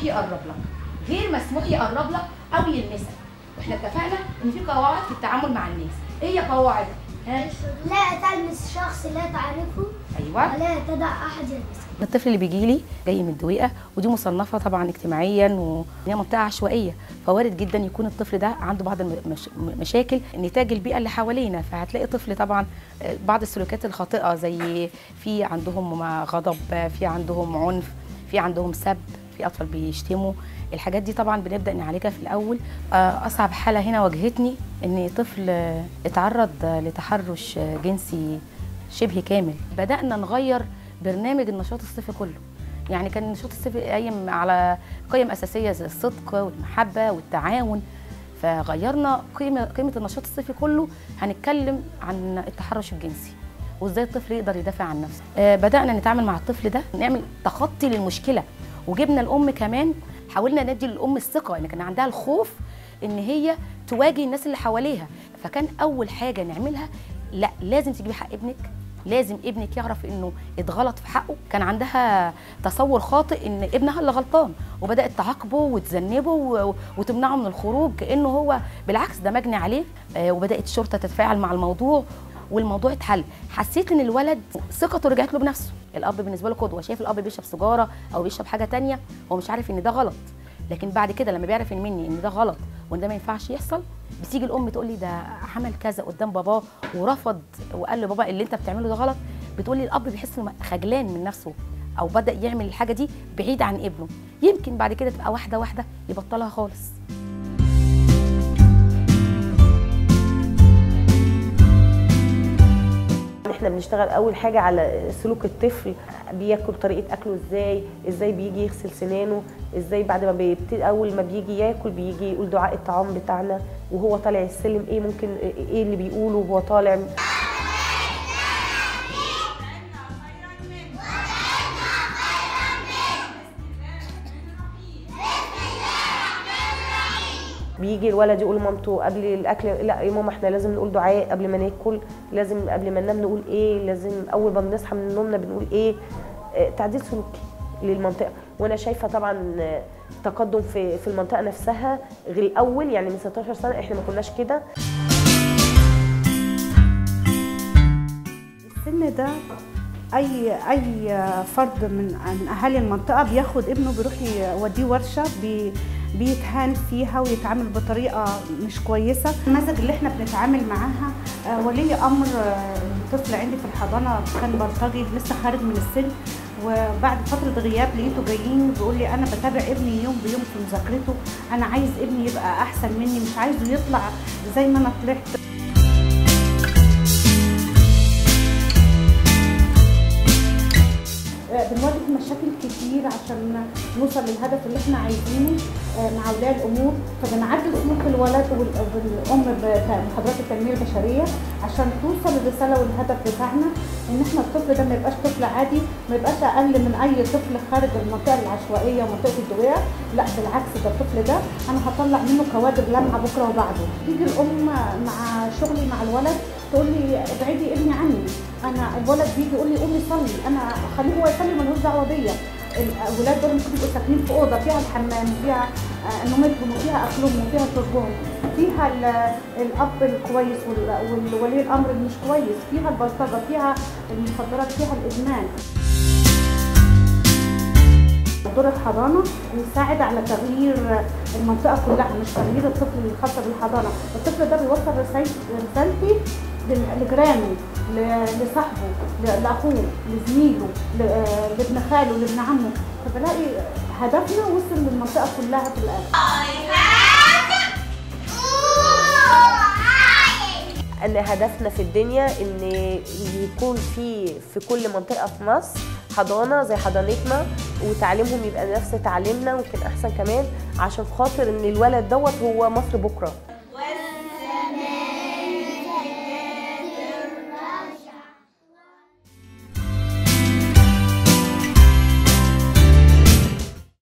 يقرب لك غير مسموح يقرب لك او يلمسك واحنا اتفقنا ان في قواعد في التعامل مع الناس ايه هي قواعد ها لا تلمس شخص لا تعرفه ايوه ولا تدع أحد يلمسك الطفل اللي بيجي لي جاي من الدويقه ودي مصنفه طبعا اجتماعيا وهي منطقه عشوائيه فوارد جدا يكون الطفل ده عنده بعض المشاكل نتاج البيئه اللي حوالينا فهتلاقي طفل طبعا بعض السلوكيات الخاطئه زي في عندهم غضب في عندهم عنف في عندهم سب في اطفال بيشتموا الحاجات دي طبعا بنبدا نعالجها في الاول اصعب حاله هنا واجهتني ان طفل اتعرض لتحرش جنسي شبه كامل بدانا نغير برنامج النشاط الصيفي كله يعني كان النشاط الصيفي قايم على قيم اساسيه زي الصدق والمحبه والتعاون فغيرنا قيمه قيمه النشاط الصيفي كله هنتكلم عن التحرش الجنسي وازاي الطفل يقدر يدافع عن نفسه آه بدانا نتعامل مع الطفل ده نعمل تخطي للمشكله وجبنا الام كمان حاولنا ندي للام الثقه ان كان عندها الخوف ان هي تواجه الناس اللي حواليها فكان اول حاجه نعملها لا لازم تجيبي حق ابنك لازم ابنك يعرف انه اتغلط في حقه كان عندها تصور خاطئ ان ابنها اللي غلطان وبدات تعاقبه وتذنبه وتمنعه من الخروج كانه هو بالعكس ده مجني عليه وبدات الشرطه تتفاعل مع الموضوع والموضوع اتحل حسيت ان الولد ثقته رجعت له بنفسه الاب بالنسبه له قدوه شايف الاب بيشرب سيجاره او بيشرب حاجه تانية هو مش عارف ان ده غلط لكن بعد كده لما بيعرف ان مني ان ده غلط وان ده ما ينفعش يحصل بتيجي الام تقول لي ده عمل كذا قدام باباه ورفض وقال لبابا اللي انت بتعمله ده غلط بتقول لي الاب بيحس انه خجلان من نفسه او بدا يعمل الحاجه دي بعيد عن ابنه يمكن بعد كده تبقى واحده واحده يبطلها خالص احنا بنشتغل اول حاجه على سلوك الطفل بياكل طريقه اكله ازاي ازاي بيجي يغسل سنانه ازاي بعد ما بيبتدي اول ما بيجي ياكل بيجي يقول دعاء الطعام بتاعنا وهو طالع السلم ايه ممكن ايه اللي بيقوله وهو طالع بيجي الولد يقول لمامته قبل الاكل لا يا ماما احنا لازم نقول دعاء قبل ما ناكل لازم قبل ما ننام نقول ايه لازم اول ما بنصحى من نومنا بنقول ايه اه تعديل سلوكي للمنطقه وانا شايفه طبعا تقدم في في المنطقه نفسها غير الاول يعني من 16 سنه احنا ما كناش كده السن ده اي اي فرد من من اهالي المنطقه بياخد ابنه بيروح يوديه ورشه بي بيتهان فيها ويتعامل بطريقه مش كويسه النماذج اللي احنا بنتعامل معاها ولي امر طفل عندي في الحضانه كان بلطجي لسه خارج من السن وبعد فتره غياب لقيته جايين بيقول لي انا بتابع ابني يوم بيوم في مذاكرته انا عايز ابني يبقى احسن مني مش عايزه يطلع زي ما انا طلعت بنواجه مشاكل كتير عشان نوصل للهدف اللي احنا عايزينه مع اولياء الامور فبنعدل سلوك الولد والام بمحاضرات التنميه البشريه عشان توصل الرساله والهدف بتاعنا ان احنا الطفل ده ما يبقاش طفل عادي ما يبقاش اقل من اي طفل خارج المنطقه العشوائيه ومنطقه الدويقه لا بالعكس ده الطفل ده انا هطلع منه كوادر لامعه بكره وبعده تيجي الام مع شغلي مع الولد تقول لي ابعدي ابني عني انا الولد بيجي يقول لي قومي صلي انا خليه هو يصلي ملوش دعوه بيا الاولاد دول ممكن يبقوا ساكنين في اوضه فيها الحمام وفيها نومتهم وفيها اكلهم وفيها شربهم فيها الاب الكويس والولي الامر اللي مش كويس فيها البلطجه فيها المخدرات فيها الادمان دور الحضانه بيساعد على تغيير المنطقه كلها مش تغيير الطفل الخاصه بالحضانه الطفل ده بيوصل رسالتي لجيرانه لصاحبه لاخوه لزميله لابن خاله لابن عمه فبلاقي هدفنا وصل للمنطقه كلها في الاخر ان هدفنا في الدنيا ان يكون في في كل منطقه في مصر حضانه زي حضانتنا وتعليمهم يبقى نفس تعليمنا ويمكن احسن كمان عشان خاطر ان الولد دوت هو مصر بكره